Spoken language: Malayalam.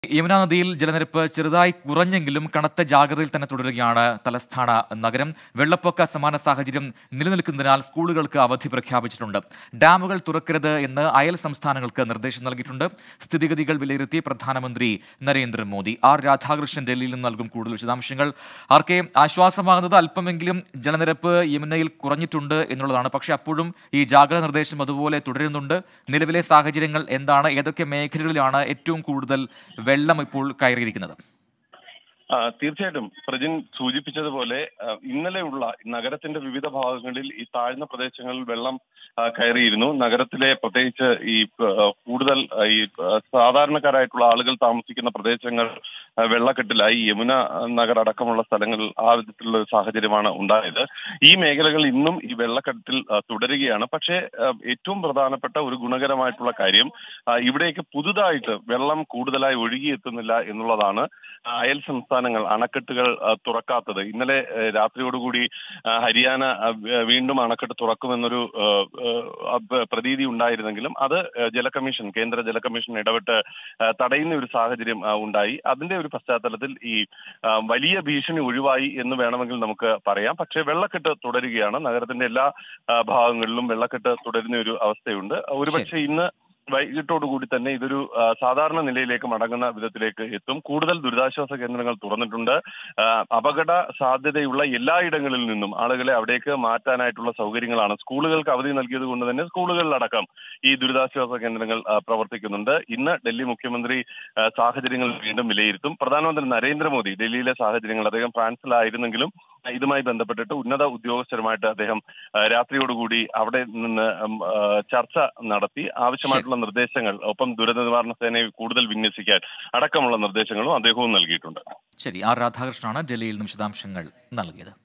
യമുന നദിയിൽ ജലനിരപ്പ് ചെറുതായി കുറഞ്ഞെങ്കിലും കനത്ത ജാഗ്രതയിൽ തന്നെ തുടരുകയാണ് തലസ്ഥാന നഗരം വെള്ളപ്പൊക്ക സമാന സാഹചര്യം നിലനിൽക്കുന്നതിനാൽ സ്കൂളുകൾക്ക് അവധി പ്രഖ്യാപിച്ചിട്ടുണ്ട് ഡാമുകൾ തുറക്കരുത് എന്ന് അയൽ സംസ്ഥാനങ്ങൾക്ക് നിർദ്ദേശം നൽകിയിട്ടുണ്ട് സ്ഥിതിഗതികൾ വിലയിരുത്തി പ്രധാനമന്ത്രി നരേന്ദ്രമോദി ആർ രാധാകൃഷ്ണൻ ഡൽഹിയിൽ നിന്ന് നൽകും കൂടുതൽ വിശദാംശങ്ങൾ ആർ കെ ആശ്വാസമാകുന്നത് അല്പമെങ്കിലും ജലനിരപ്പ് യമുനയിൽ കുറഞ്ഞിട്ടുണ്ട് എന്നുള്ളതാണ് പക്ഷേ അപ്പോഴും ഈ ജാഗ്രതാ നിർദ്ദേശം അതുപോലെ തുടരുന്നുണ്ട് നിലവിലെ സാഹചര്യങ്ങൾ എന്താണ് ഏതൊക്കെ മേഖലകളിലാണ് ഏറ്റവും കൂടുതൽ വെള്ളം ഇപ്പോൾ കയറിയിരിക്കുന്നത് ആ, തീർച്ചയായിട്ടും പ്രജിൻ സൂചിപ്പിച്ചതുപോലെ ആ, ഇന്നലെയുള്ള നഗരത്തിന്റെ വിവിധ ഭാഗങ്ങളിൽ ഈ താഴ്ന്ന പ്രദേശങ്ങളിൽ വെള്ളം ആ, കയറിയിരുന്നു നഗരത്തിലെ പ്രത്യേകിച്ച് ഈ ആ, കൂടുതൽ ആ, ഈ ആ, സാധാരണക്കാരായിട്ടുള്ള ആളുകൾ താമസിക്കുന്ന പ്രദേശങ്ങൾ ആ, വെള്ളക്കെട്ടിലായി യമുന നഗർ അടക്കമുള്ള സ്ഥലങ്ങളിൽ ആ വിധത്തിലുള്ള ഒരു സാഹചര്യമാണ് ഉണ്ടായത് ഈ മേഖലകൾ ഇന്നും ഈ വെള്ളക്കെട്ടിൽ ആ, തുടരുകയാണ് പക്ഷേ ആ, ഏറ്റവും പ്രധാനപ്പെട്ട ഒരു ഗുണകരമായിട്ടുള്ള കാര്യം ആ, ഇവിടേക്ക് പുതുതായിട്ട് വെള്ളം കൂടുതലായി ഒഴുകിയെത്തുന്നില്ല എന്നുള്ളതാണ് ആ, അയൽ സംസ്ഥാനങ്ങൾ അണക്കെട്ടുകൾ ആ, തുറക്കാത്തത് ഇന്നലെ ആ, രാത്രിയോടുകൂടി ആ, ഹരിയാന ആ, വ- വീണ്ടും അണക്കെട്ട് തുറക്കുമെന്നൊരു ആ, ആ, പ- പ്രതീതി ഉണ്ടായിരുന്നെങ്കിലും അത് ആ, ജല കമ്മീഷൻ കേന്ദ്ര ജല കമ്മീഷൻ ഇടപെട്ട് ആ, തടയുന്ന ഒരു സാഹചര്യം ആ, ഉണ്ടായി അതിന്റെ ഒരു പശ്ചാത്തലത്തിൽ ഈ ആ, വലിയ ഭീഷണി ഒഴിവായി എന്ന് വേണമെങ്കിൽ നമുക്ക് പറയാം പക്ഷേ വെള്ളക്കെട്ട് തുടരുകയാണ് നഗരത്തിന്റെ എല്ലാ ആ, ഭാഗങ്ങളിലും വെള്ളക്കെട്ട് തുടരുന്ന ഒരു അവസ്ഥയുണ്ട് ഒരുപക്ഷെ ഇന്ന് വൈകിട്ടോടുകൂടി തന്നെ ഇതൊരു ആ, സാധാരണ നിലയിലേക്ക് മടങ്ങുന്ന വിധത്തിലേക്ക് എത്തും കൂടുതൽ ദുരിതാശ്വാസ കേന്ദ്രങ്ങൾ തുറന്നിട്ടുണ്ട് ആ, അപകട സാധ്യതയുള്ള എല്ലായിടങ്ങളിൽ നിന്നും ആളുകളെ അവിടേക്ക് മാറ്റാനായിട്ടുള്ള സൗകര്യങ്ങളാണ് സ്കൂളുകൾക്ക് അവധി നൽകിയത് കൊണ്ട് തന്നെ സ്കൂളുകളിലടക്കം ഈ ദുരിതാശ്വാസ കേന്ദ്രങ്ങൾ ആ, പ്രവർത്തിക്കുന്നുണ്ട് ഇന്ന് ഡൽഹി മുഖ്യമന്ത്രി ആ, സാഹചര്യങ്ങൾ വീണ്ടും വിലയിരുത്തും പ്രധാനമന്ത്രി നരേന്ദ്രമോദി ഡൽഹിയിലെ സാഹചര്യങ്ങൾ അദ്ദേഹം ഫ്രാൻസിലായിരുന്നെങ്കിലും ആ, ഇതുമായി ബന്ധപ്പെട്ടിട്ട് ഉന്നത ഉദ്യോഗസ്ഥരുമായിട്ട് അദ്ദേഹം ആ, രാത്രിയോടുകൂടി അവിടെ നിന്ന് ഉം, ആ, ചർച്ച നടത്തി ആവശ്യമായിട്ടുള്ള നിർദ്ദേശങ്ങൾ ഒപ്പം ദുരന്ത നിവാരണ സേനയെ കൂടുതൽ വിന്യസിക്കാൻ അടക്കമുള്ള നിർദ്ദേശങ്ങളും അദ്ദേഹവും നൽകിയിട്ടുണ്ട് ശരി ആർ രാധാകൃഷ്ണനാണ് ഡൽഹിയിൽ നിന്ന് വിശദാംശങ്ങൾ നൽകിയത്